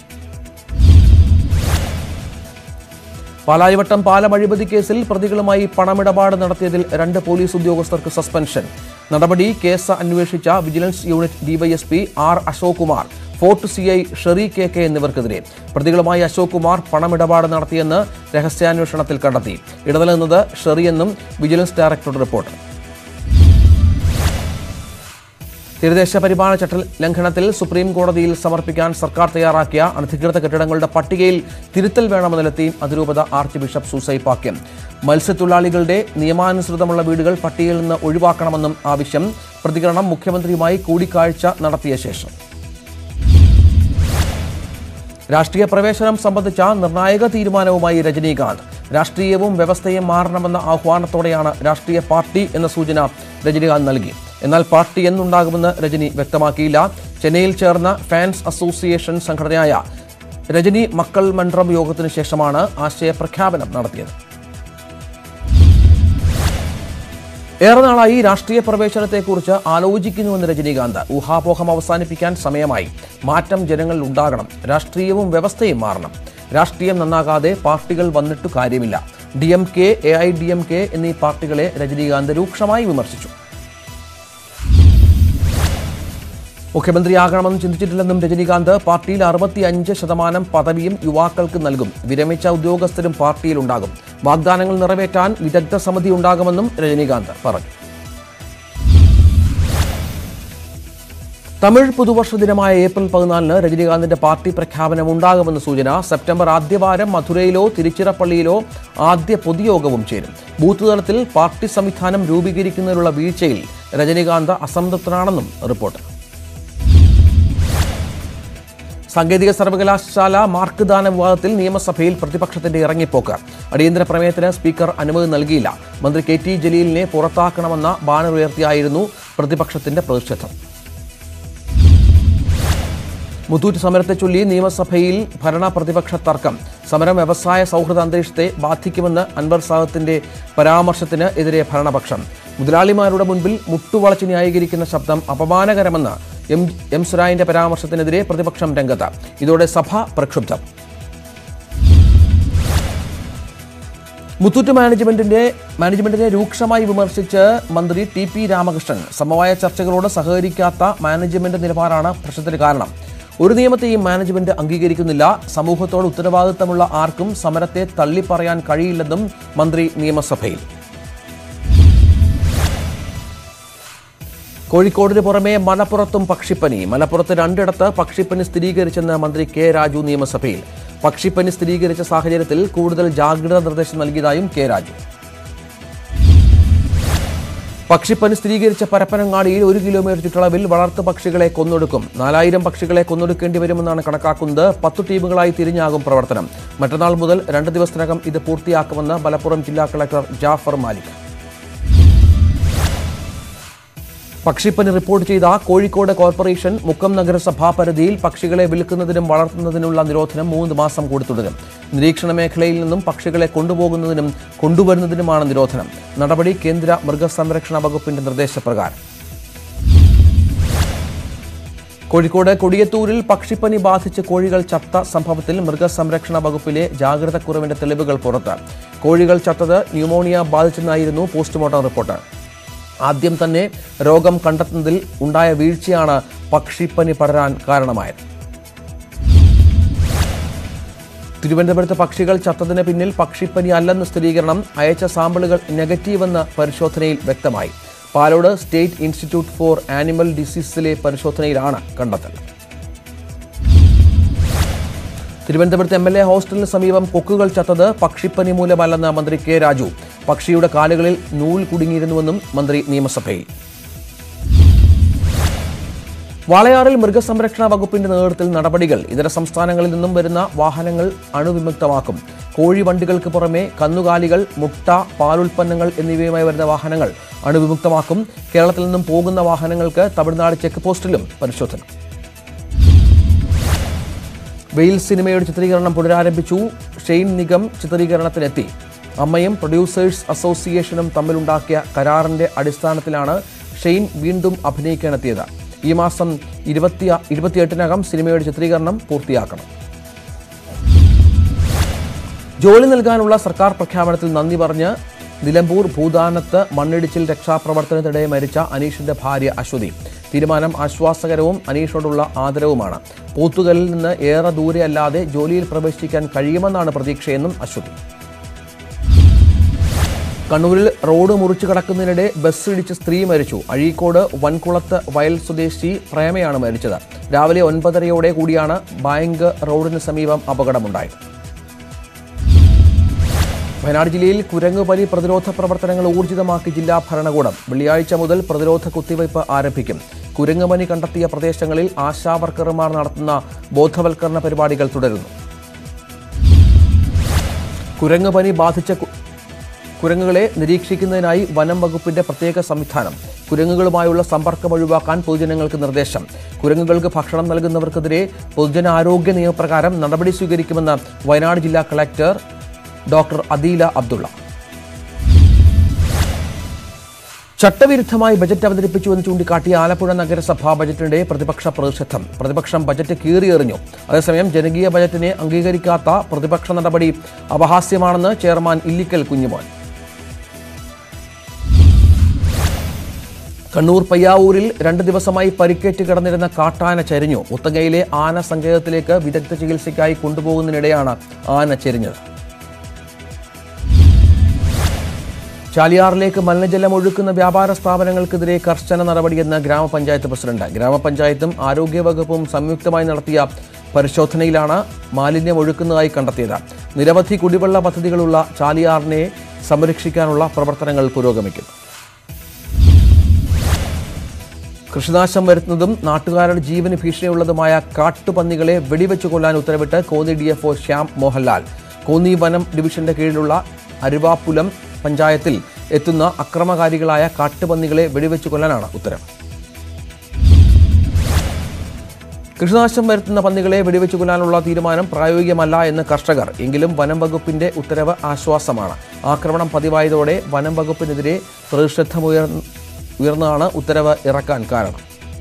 പാലാരിവട്ടം പാലം അഴിമതി കേസിൽ പ്രതികളുമായി പണമിടപാട് നടത്തിയതിൽ രണ്ട് പോലീസ് ഉദ്യോഗസ്ഥർക്ക് സസ്പെൻഷൻ നടപടി കേസ് അന്വേഷിച്ച vigilance unit D Y S P R Ashok Kumar Fort C I Sherry K K എന്നിവർക്കെതിരെ പ്രതികളുമായി അശോക് കുമാർ പണമിടപാട് നടത്തിയെന്ന് രഹസ്യാന്വേഷണത്തിൽ കണ്ടെത്തി ഇടനിലുന്നത് ഷെറിയെന്നും വിജിലൻസ് ഡയറക്ടറുടെ റിപ്പോർട്ട് തീരദേശ പരിപാലന ചട്ട ലംഘനത്തിൽ സുപ്രീം കോടതിയിൽ സമർപ്പിക്കാൻ സർക്കാർ തയ്യാറാക്കിയ അനധികൃത കെട്ടിടങ്ങളുടെ പട്ടികയിൽ തിരുത്തൽ വേണമെന്നിലെത്തി അതിരൂപത ആർച്ച് ബിഷപ്പ് സൂസൈ പാക്യം മത്സ്യത്തൊഴിലാളികളുടെ നിയമാനുസൃതമുള്ള വീടുകൾ പട്ടികയിൽ നിന്ന് ഒഴിവാക്കണമെന്നും ആവശ്യം പ്രതികരണം മുഖ്യമന്ത്രിയുമായി കൂടിക്കാഴ്ച നടത്തിയ ശേഷം രാഷ്ട്രീയ പ്രവേശനം സംബന്ധിച്ച നിർണായക തീരുമാനവുമായി രജനീകാന്ത് രാഷ്ട്രീയവും വ്യവസ്ഥയും മാറണമെന്ന ആഹ്വാനത്തോടെയാണ് രാഷ്ട്രീയ പാർട്ടി എന്ന സൂചന രജനീകാന്ത് നൽകി എന്നാൽ പാർട്ടി എന്നുണ്ടാകുമെന്ന് രജനി വ്യക്തമാക്കിയില്ല ചെന്നൈയിൽ ചേർന്ന ഫാൻസ് അസോസിയേഷൻ സംഘടനയായ രജനി മക്കൾ മണ്ഡലം യോഗത്തിനു ശേഷമാണ് ആശയപ്രഖ്യാപനം നടത്തിയത് ഏറെ നാളായി രാഷ്ട്രീയ പ്രവേശനത്തെക്കുറിച്ച് ആലോചിക്കുന്നുവെന്ന് രജനീകാന്ത് ഊഹാപോഹം അവസാനിപ്പിക്കാൻ സമയമായി മാറ്റം ജനങ്ങളിൽ ഉണ്ടാകണം രാഷ്ട്രീയവും വ്യവസ്ഥയും മാറണം രാഷ്ട്രീയം നന്നാകാതെ പാർട്ടികൾ വന്നിട്ടു കാര്യമില്ല D M K A I D M K എന്നീ പാർട്ടികളെ രജനീകാന്ത് രൂക്ഷമായി വിമർശിച്ചു മുഖ്യമന്ത്രിയാകണമെന്ന് ചിന്തിച്ചിട്ടില്ലെന്നും രജനീകാന്ത് പാർട്ടിയിൽ അറുപത്തി അഞ്ച് ശതമാനം പദവിയും യുവാക്കൾക്ക് നൽകും വിരമിച്ച ഉദ്യോഗസ്ഥരും പാർട്ടിയിലുണ്ടാകും വാഗ്ദാനങ്ങൾ നിറവേറ്റാൻ വിദഗ്ധ സമിതി ഉണ്ടാകുമെന്നും രജനീകാന്ത് പറഞ്ഞു തമിഴ് പുതുവർഷ ദിനമായ ഏപ്രിൽ പതിനാലിന് രജനീകാന്തിന്റെ പാർട്ടി പ്രഖ്യാപനം ഉണ്ടാകുമെന്ന സൂചന സെപ്റ്റംബർ ആദ്യവാരം മധുരയിലോ തിരുച്ചിറപ്പള്ളിയിലോ ആദ്യ പൊതുയോഗവും ചേരും ബൂത്ത് തലത്തിൽ പാർട്ടി സംവിധാനം രൂപീകരിക്കുന്നതിനുള്ള വീഴ്ചയിൽ രജനീകാന്ത് അസംതൃപ്തനാണെന്നും റിപ്പോർട്ട് സാങ്കേതിക സർവകലാശാല മാർക്ക് ദാന വിവാദത്തിൽ നിയമസഭയിൽ പ്രതിപക്ഷത്തിന്റെ ഇറങ്ങിപ്പോക്ക് അടിയന്തര പ്രമേയത്തിന് സ്പീക്കർ അനുമതി നൽകിയില്ല മന്ത്രി കെ ടി ജലീലിനെ പുറത്താക്കണമെന്ന ബാനർ ഉയർത്തിയായിരുന്നു പ്രതിപക്ഷത്തിന്റെ പ്രതിഷേധം മുത്തൂറ്റ് സമരത്തെ ചൊല്ലി നിയമസഭയിൽ ഭരണ പ്രതിപക്ഷ തർക്കം സമരം വ്യവസായ സൗഹൃദ അന്തരീക്ഷത്തെ ബാധിക്കുമെന്ന് അൻവർ സാദത്തിന്റെ പരാമർശത്തിന് എതിരെ ഭരണപക്ഷം മുതലാളിമാരുടെ മുൻപിൽ മുട്ടുവളച്ച് ന്യായീകരിക്കുന്ന ശബ്ദം അപമാനകരമെന്ന് എം എം സുരായിന്റെ പരാമർശത്തിനെതിരെ പ്രതിപക്ഷം രംഗത്ത് ഇതോടെ സഭ പ്രക്ഷുബ്ധം മുത്തൂറ്റ് മാനേജ്മെന്റിന്റെ മാനേജ്മെന്റിനെ രൂക്ഷമായി വിമർശിച്ച് മന്ത്രി ടി പി രാമകൃഷ്ണൻ സമവായ ചർച്ചകളോട് സഹകരിക്കാത്ത മാനേജ്മെന്റ് നിലപാടാണ് പ്രശ്നത്തിന് കാരണം ഒരു നിയമത്തെയും മാനേജ്മെന്റ് അംഗീകരിക്കുന്നില്ല സമൂഹത്തോട് ഉത്തരവാദിത്തമുള്ള ആർക്കും സമരത്തെ തള്ളിപ്പറയാൻ കഴിയില്ലെന്നും മന്ത്രി നിയമസഭയിൽ കോഴിക്കോടിന് പുറമെ മലപ്പുറത്തും പക്ഷിപ്പനി മലപ്പുറത്ത് രണ്ടിടത്ത് പക്ഷിപ്പനി സ്ഥിരീകരിച്ചെന്ന് മന്ത്രി കെ രാജു നിയമസഭയിൽ പക്ഷിപ്പനി സ്ഥിരീകരിച്ച സാഹചര്യത്തിൽ കൂടുതൽ ജാഗ്രതാ നിർദ്ദേശം നൽകിയതായും കെ രാജു പക്ഷിപ്പനി സ്ഥിരീകരിച്ച പരപ്പനങ്ങാടിയിൽ ഒരു കിലോമീറ്റർ ചുറ്റളവിൽ വളർത്തു പക്ഷികളെ കൊന്നൊടുക്കും നാലായിരം പക്ഷികളെ കൊന്നൊടുക്കേണ്ടി വരുമെന്നാണ് കണക്കാക്കുന്നത് പത്തു ടീമുകളായി തിരിഞ്ഞാകും പ്രവർത്തനം മറ്റന്നാൾ മുതൽ രണ്ട് ദിവസത്തിനകം ഇത് പൂർത്തിയാക്കുമെന്ന് മലപ്പുറം ജില്ലാ കളക്ടർ ജാഫർ മാലിക് പക്ഷിപ്പനി റിപ്പോർട്ട് ചെയ്ത കോഴിക്കോട് കോർപ്പറേഷൻ മുക്കം നഗരസഭാ പരിധിയിൽ പക്ഷികളെ വിൽക്കുന്നതിനും വളർത്തുന്നതിനുള്ള നിരോധനം മൂന്ന് മാസം കൂടി തുടരും നിരീക്ഷണ മേഖലയിൽ നിന്നും പക്ഷികളെ കൊണ്ടുപോകുന്നതിനും കൊണ്ടുവരുന്നതിനുമാണ് നിരോധനം നടപടി കേന്ദ്ര മൃഗസംരക്ഷണ വകുപ്പിന്റെ നിർദ്ദേശപ്രകാരം കോഴിക്കോട് കൊടിയത്തൂരിൽ പക്ഷിപ്പനി ബാധിച്ച് കോഴികൾ ചത്ത സംഭവത്തിൽ മൃഗസംരക്ഷണ വകുപ്പിലെ ജാഗ്രതക്കുറവിന്റെ തെളിവുകൾ പുറത്ത് കോഴികൾ ചത്തത് ന്യൂമോണിയ ബാധിച്ചെന്നായിരുന്നു പോസ്റ്റ്മോർട്ടം റിപ്പോർട്ട് ആദ്യം തന്നെ രോഗം കണ്ടെത്തുന്നതിൽ ഉണ്ടായ വീഴ്ചയാണ് പക്ഷിപ്പനി പടരാൻ കാരണമായത് തിരുവനന്തപുരത്ത് പക്ഷികൾ ചത്തതിന് പിന്നിൽ പക്ഷിപ്പനി അല്ലെന്ന് സ്ഥിരീകരണം അയച്ച സാമ്പിളുകൾ നെഗറ്റീവെന്ന് പരിശോധനയിൽ വ്യക്തമായി Palode state institute for animal ഡിസീസിലെ പരിശോധനയിലാണ് കണ്ടെത്തൽ തിരുവനന്തപുരത്ത് എം എൽ എ ഹോസ്റ്റലിന് സമീപം കൊക്കുകൾ ചത്തത് പക്ഷിപ്പനി മൂലമല്ലെന്ന് മന്ത്രി കെ രാജു പക്ഷിയുടെ കാലുകളിൽ നൂൽ കുടുങ്ങിയിരുന്നുവെന്നും മന്ത്രി നിയമസഭയിൽ വാളയാറിൽ മൃഗസംരക്ഷണ വകുപ്പിന്റെ നേതൃത്വത്തിൽ നടപടികൾ ഇതര സംസ്ഥാനങ്ങളിൽ നിന്നും വരുന്ന വാഹനങ്ങൾ അണുവിമുക്തമാക്കും കോഴി വണ്ടികൾക്ക് പുറമെ കന്നുകാലികൾ മുട്ട പാലുൽപ്പന്നങ്ങൾ എന്നിവയുമായി വരുന്ന വാഹനങ്ങൾ അണുവിമുക്തമാക്കും കേരളത്തിൽ നിന്നും പോകുന്ന വാഹനങ്ങൾക്ക് തമിഴ്നാട് ചെക്ക് പോസ്റ്റിലും പരിശോധന വെയിൽ സിനിമയുടെ ചിത്രീകരണം പുനരാരംഭിച്ചു ഷെയ്ൻ നിഗം ചിത്രീകരണത്തിനെത്തി അമ്മയും പ്രൊഡ്യൂസേഴ്സ് അസോസിയേഷനും തമ്മിലുണ്ടാക്കിയ കരാറിന്റെ അടിസ്ഥാനത്തിലാണ് ഷെയ്ൻ വീണ്ടും അഭിനയിക്കാനെത്തിയത് ഈ മാസം ഇരുപത്തി ഇരുപത്തിയെട്ടിനകം സിനിമയുടെ ചിത്രീകരണം പൂർത്തിയാക്കണം ജോലി നൽകാനുള്ള സർക്കാർ പ്രഖ്യാപനത്തിൽ നന്ദി പറഞ്ഞ് നിലമ്പൂർ ഭൂദാനത്ത് മണ്ണിടിച്ചിൽ രക്ഷാപ്രവർത്തനത്തിനിടെ മരിച്ച അനീഷിന്റെ ഭാര്യ അശ്വതി തീരുമാനം ആശ്വാസകരവും അനീഷിനോടുള്ള ആദരവുമാണ് പോത്തുകലിൽ നിന്ന് ഏറെ ദൂരെ അല്ലാതെ ജോലിയിൽ പ്രവേശിക്കാൻ കഴിയുമെന്നാണ് പ്രതീക്ഷയെന്നും അശ്വതി കണ്ണൂരിൽ റോഡ് മുറിച്ചു കടക്കുന്നതിനിടെ ബസ് ഇടിച്ച് സ്ത്രീ മരിച്ചു അഴീക്കോട് വൻകുളത്ത് വയൽ സ്വദേശി പ്രേമയാണ് മരിച്ചത് രാവിലെ ഒൻപതരയോടെ കൂടിയാണ് ബാങ്ക് റോഡിന് സമീപം അപകടമുണ്ടായത് വയനാട് ജില്ലയിൽ കുരങ്ങുപനി പ്രതിരോധ പ്രവർത്തനങ്ങൾ ഊർജിതമാക്കി ജില്ലാ ഭരണകൂടം വെള്ളിയാഴ്ച മുതൽ പ്രതിരോധ കുത്തിവയ്പ് ആരംഭിക്കും കുരങ്ങുപനി കണ്ടെത്തിയ പ്രദേശങ്ങളിൽ ആശാവർക്കർമാർ നടത്തുന്ന ബോധവൽക്കരണ പരിപാടികൾ തുടരുന്നു കുരങ്ങുപനി ബാധിച്ച കു- കുരങ്ങുകളെ നിരീക്ഷിക്കുന്നതിനായി വനം വകുപ്പിന്റെ പ്രത്യേക സംവിധാനം കുരങ്ങുകളുമായുള്ള സമ്പർക്കം ഒഴിവാക്കാൻ പൊതുജനങ്ങൾക്ക് നിർദ്ദേശം കുരങ്ങുകൾക്ക് ഭക്ഷണം നൽകുന്നവർക്കെതിരെ പൊതുജനാരോഗ്യ നിയമപ്രകാരം നടപടി സ്വീകരിക്കുമെന്ന് വയനാട് ജില്ലാ കളക്ടർ ഡോക്ടർ അദീല അബ്ദുള്ള ചട്ടവിരുദ്ധമായി ബജറ്റ് അവതരിപ്പിച്ചുവെന്ന് ചൂണ്ടിക്കാട്ടി ആലപ്പുഴ നഗരസഭാ ബജറ്റിനിടെ പ്രതിപക്ഷ പ്രതിഷേധം പ്രതിപക്ഷം ബജറ്റ് കീറിയെറിഞ്ഞു അതേസമയം ജനകീയ ബജറ്റിനെ അംഗീകരിക്കാത്ത പ്രതിപക്ഷ നടപടി അപഹാസ്യമാണെന്ന് ചെയർമാൻ ഇല്ലിക്കൽ കുഞ്ഞുമോൻ കണ്ണൂർ പയ്യാവൂരിൽ രണ്ട് ദിവസമായി പരിക്കേറ്റ് കിടന്നിരുന്ന കാട്ടാന ചരിഞ്ഞു മുത്തങ്ങയിലെ ആന സങ്കേതത്തിലേക്ക് വിദഗ്ധ ചികിത്സയ്ക്കായി കൊണ്ടുപോകുന്നതിനിടെയാണ് ആന ചെരിഞ്ഞത് ചാലിയാറിലേക്ക് മലിനജലം ഒഴുക്കുന്ന വ്യാപാര സ്ഥാപനങ്ങൾക്കെതിരെ കർശന നടപടിയെന്ന് ഗ്രാമപഞ്ചായത്ത് പ്രസിഡന്റ് ഗ്രാമപഞ്ചായത്തും ആരോഗ്യവകുപ്പും സംയുക്തമായി നടത്തിയ പരിശോധനയിലാണ് മാലിന്യം ഒഴുക്കുന്നതായി കണ്ടെത്തിയത് നിരവധി കുടിവെള്ള പദ്ധതികളുള്ള ചാലിയാറിനെ സംരക്ഷിക്കാനുള്ള പ്രവർത്തനങ്ങൾ പുരോഗമിക്കുന്നു കൃഷിനാശം വരുത്തുന്നതും നാട്ടുകാരുടെ ജീവന് ഭീഷണിയുള്ളതുമായ കാട്ടുപന്നികളെ വെടിവെച്ച് കൊല്ലാൻ ഉത്തരവിട്ട് Konni D F O Shyam Mohanlal Konni വനം ഡിവിഷന്റെ കീഴിലുള്ള അരുവാപ്പുലം പഞ്ചായത്തിൽ എത്തുന്ന അക്രമകാരികളായ കാട്ടുപന്നികളെ വെടിവെച്ച് കൊല്ലാനാണ് ഉത്തരവ് കൃഷിനാശം വരുത്തുന്ന പന്നികളെ വെടിവെച്ച് കൊല്ലാനുള്ള തീരുമാനം പ്രായോഗികമല്ല എന്ന് കർഷകർ എങ്കിലും വനം വകുപ്പിന്റെ ഉത്തരവ് ആശ്വാസമാണ് ആക്രമണം പതിവായതോടെ വനം വകുപ്പിനെതിരെ പ്രതിഷേധമുയർ ഉയർന്നാണ് ഉത്തരവ് ഇറക്കാൻ കാരണം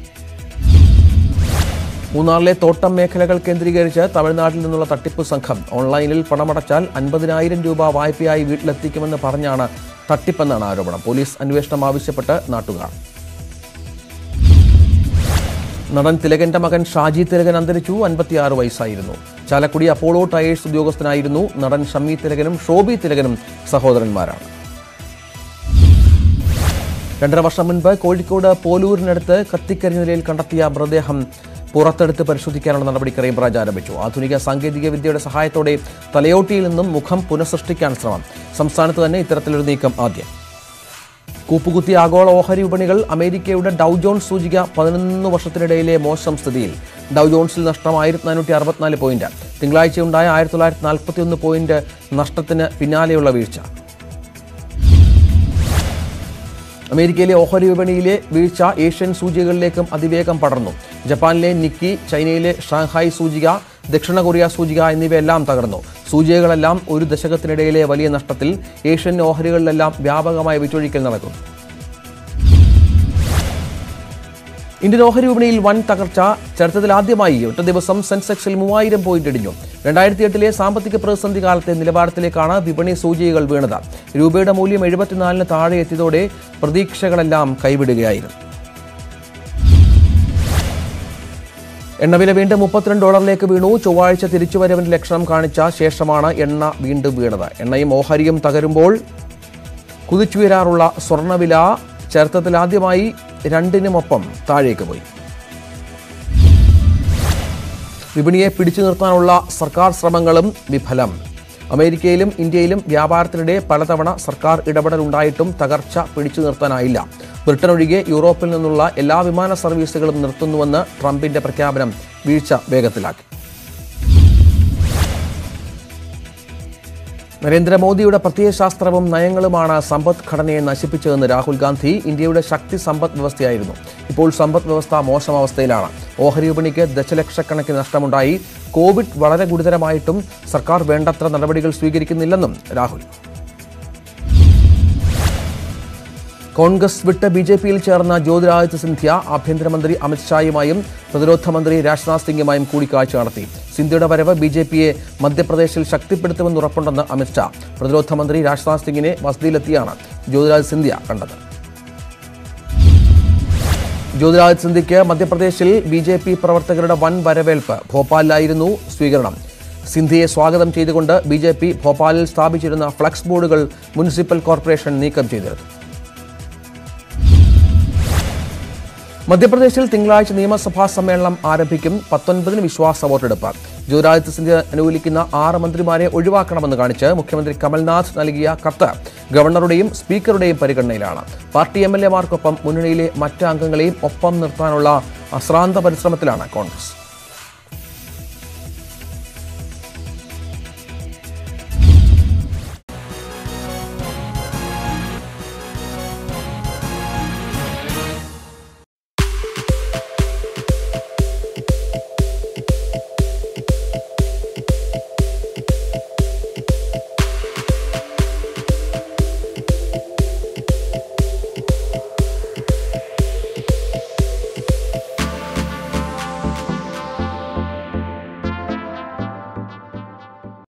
മൂന്നാറിലെ തോട്ടം മേഖലകൾ കേന്ദ്രീകരിച്ച് തമിഴ്നാട്ടിൽ നിന്നുള്ള തട്ടിപ്പ് സംഘം ഓൺലൈനിൽ പണമടച്ചാൽ അൻപതിനായിരം രൂപ വായ്പയായി വീട്ടിലെത്തിക്കുമെന്ന് പറഞ്ഞാണ് തട്ടിപ്പെന്നാണ് ആരോപണം പോലീസ് അന്വേഷണം ആവശ്യപ്പെട്ട് നാട്ടുകാർ നടൻ തിലകന്റെ മകൻ ഷാജി തിലകൻ അന്തരിച്ചു അൻപത്തിയാറ് വയസ്സായിരുന്നു ചാലക്കുടി അപ്പോളോ ടയേഴ്സ് ഉദ്യോഗസ്ഥനായിരുന്നു നടൻ ഷമ്മി തിലകനും ഷോബി തിലകനും സഹോദരന്മാരാണ് രണ്ടര വർഷം മുൻപ് കോഴിക്കോട് പോലൂരിനടുത്ത് കത്തിക്കരിഞ്ഞ നിലയിൽ കണ്ടെത്തിയ മൃതദേഹം പുറത്തെടുത്ത് പരിശോധിക്കാനുള്ള നടപടി ക്രൈംബ്രാഞ്ച് ആരംഭിച്ചു ആധുനിക സാങ്കേതിക വിദ്യയുടെ സഹായത്തോടെ തലയോട്ടിയിൽ നിന്നും മുഖം പുനഃസൃഷ്ടിക്കാൻ ശ്രമം സംസ്ഥാനത്ത് തന്നെ ഇത്തരത്തിലൊരു നീക്കം ആദ്യം കൂപ്പുകുത്തി ആഗോള ഓഹരി വിപണികൾ അമേരിക്കയുടെ ഡൗ ജോൺസ് സൂചിക പതിനൊന്ന് വർഷത്തിനിടയിലെ മോശം സ്ഥിതിയിൽ ഡൗ ജോൺസിൽ നഷ്ടം ആയിരത്തി നാനൂറ്റി അറുപത്തിനാല് പോയിന്റ് തിങ്കളാഴ്ചയുണ്ടായ ആയിരത്തി തൊള്ളായിരത്തി നാൽപ്പത്തി ഒന്ന് പോയിന്റ് നഷ്ടത്തിന് പിന്നാലെയുള്ള വീഴ്ച അമേരിക്കയിലെ ഓഹരി വിപണിയിലെ വീഴ്ച ഏഷ്യൻ സൂചികകളിലേക്കും അതിവേഗം പടർന്നു ജപ്പാനിലെ നിക്കി ചൈനയിലെ ഷാങ്ഹായ് സൂചിക ദക്ഷിണ കൊറിയ സൂചിക എന്നിവയെല്ലാം തകർന്നു സൂചികകളെല്ലാം ഒരു ദശകത്തിനിടയിലെ വലിയ നഷ്ടത്തിൽ ഏഷ്യൻ ഓഹരികളിലെല്ലാം വ്യാപകമായ വിറ്റൊഴിക്കൽ നടക്കുന്നു ഇന്ത്യൻ ഓഹരി വിപണിയിൽ വൻ തകർച്ച ചരിത്രത്തിലാദ്യമായി ഒറ്റ ദിവസം സെൻസെക്സിൽ മൂവായിരം പോയിന്റ് ഇടിഞ്ഞു രണ്ടായിരത്തി എട്ടിലെ സാമ്പത്തിക പ്രതിസന്ധി കാലത്തെ നിലവാരത്തിലേക്കാണ് വിപണി സൂചികകൾ വീണത് രൂപയുടെ മൂല്യം എഴുപത്തിനാലിന് താഴെ എത്തിയതോടെ പ്രതീക്ഷകളെല്ലാം കൈവിടുകയായിരുന്നു എണ്ണവില വീണ്ടും മുപ്പത്തിരണ്ട് ഡോളറിലേക്ക് വീണു ചൊവ്വാഴ്ച തിരിച്ചുവരവിന്റെ ലക്ഷണം കാണിച്ച ശേഷമാണ് എണ്ണ വീണ്ടും വീണത് എണ്ണയും ഓഹരിയും തകരുമ്പോൾ കുതിച്ചുയരാറുള്ള സ്വർണ്ണവില ചരിത്രത്തിലാദ്യമായി രണ്ടിനുമൊപ്പം താഴേക്ക് പോയി വിപണിയെ പിടിച്ചു നിർത്താനുള്ള സർക്കാർ ശ്രമങ്ങളും വിഫലം അമേരിക്കയിലും ഇന്ത്യയിലും വ്യാപാരത്തിനിടെ പലതവണ സർക്കാർ ഇടപെടലുണ്ടായിട്ടും തകർച്ച പിടിച്ചു നിർത്താനായില്ല ബ്രിട്ടൻ ഒഴികെ യൂറോപ്പിൽ നിന്നുള്ള എല്ലാ വിമാന സർവീസുകളും നിർത്തുന്നുവെന്ന് ട്രംപിന്റെ പ്രഖ്യാപനം വീഴ്ച വേഗത്തിലാക്കി നരേന്ദ്രമോദിയുടെ പ്രത്യയശാസ്ത്രവും നയങ്ങളുമാണ് സമ്പദ്ഘടനയെ നശിപ്പിച്ചതെന്ന് രാഹുൽ ഗാന്ധി ഇന്ത്യയുടെ ശക്തി സമ്പദ് വ്യവസ്ഥയായിരുന്നു ഇപ്പോൾ സമ്പദ് വ്യവസ്ഥ മോശം അവസ്ഥയിലാണ് ഓഹരി വിപണിക്ക് ദശലക്ഷക്കണക്കിന് നഷ്ടമുണ്ടായി കോവിഡ് വളരെ ഗുരുതരമായിട്ടും സർക്കാർ വേണ്ടത്ര നടപടികൾ സ്വീകരിക്കുന്നില്ലെന്നും രാഹുൽ കോൺഗ്രസ് വിട്ട് ബി ജെ പിയിൽ ചേർന്ന ജ്യോതിരാദിത്യ സിന്ധ്യ ആഭ്യന്തരമന്ത്രി അമിത്ഷായുമായും പ്രതിരോധ മന്ത്രി രാജ്നാഥ് സിംഗുമായും കൂടിക്കാഴ്ച നടത്തി സിന്ധ്യയുടെ വരവ് ബി ജെ പിയെ മധ്യപ്രദേശിൽ ശക്തിപ്പെടുത്തുമെന്ന് ഉറപ്പുണ്ടെന്ന് അമിത്ഷാ പ്രതിരോധ മന്ത്രി രാജ്നാഥ് സിംഗിനെ വസതിയിലെത്തിയാണ് ജ്യോതിരാദിത്യ സിന്ധ്യ കണ്ടത് ജ്യോതിരാദിത്യ സിന്ധ്യയ്ക്ക് മധ്യപ്രദേശിൽ ബി ജെ പി പ്രവർത്തകരുടെ വൻ വരവേൽപ്പ് ഭോപ്പാലിലായിരുന്നു സ്വീകരണം സിന്ധ്യയെ സ്വാഗതം ചെയ്തുകൊണ്ട് ബി ജെ പി ഭോപ്പാലിൽ സ്ഥാപിച്ചിരുന്ന ഫ്ലക്സ് ബോർഡുകൾ മുനിസിപ്പൽ കോർപ്പറേഷൻ നീക്കം ചെയ്തിരുന്നു മധ്യപ്രദേശിൽ തിങ്കളാഴ്ച നിയമസഭാ സമ്മേളനം ആരംഭിക്കും പത്തൊൻപതിന് വിശ്വാസ വോട്ടെടുപ്പ് ജ്യോതിരാദിത്യ സിന്ധ്യ അനുകൂലിക്കുന്ന ആറ് മന്ത്രിമാരെ ഒഴിവാക്കണമെന്ന് കാണിച്ച് മുഖ്യമന്ത്രി കമൽനാഥ് നൽകിയ കത്ത് ഗവർണറുടെയും സ്പീക്കറുടെയും പരിഗണനയിലാണ് പാർട്ടി എം എൽ എമാർക്കൊപ്പം മുന്നണിയിലെ മറ്റ് അംഗങ്ങളെയും ഒപ്പം നിർത്താനുള്ള അശ്രാന്ത പരിശ്രമത്തിലാണ് കോൺഗ്രസ്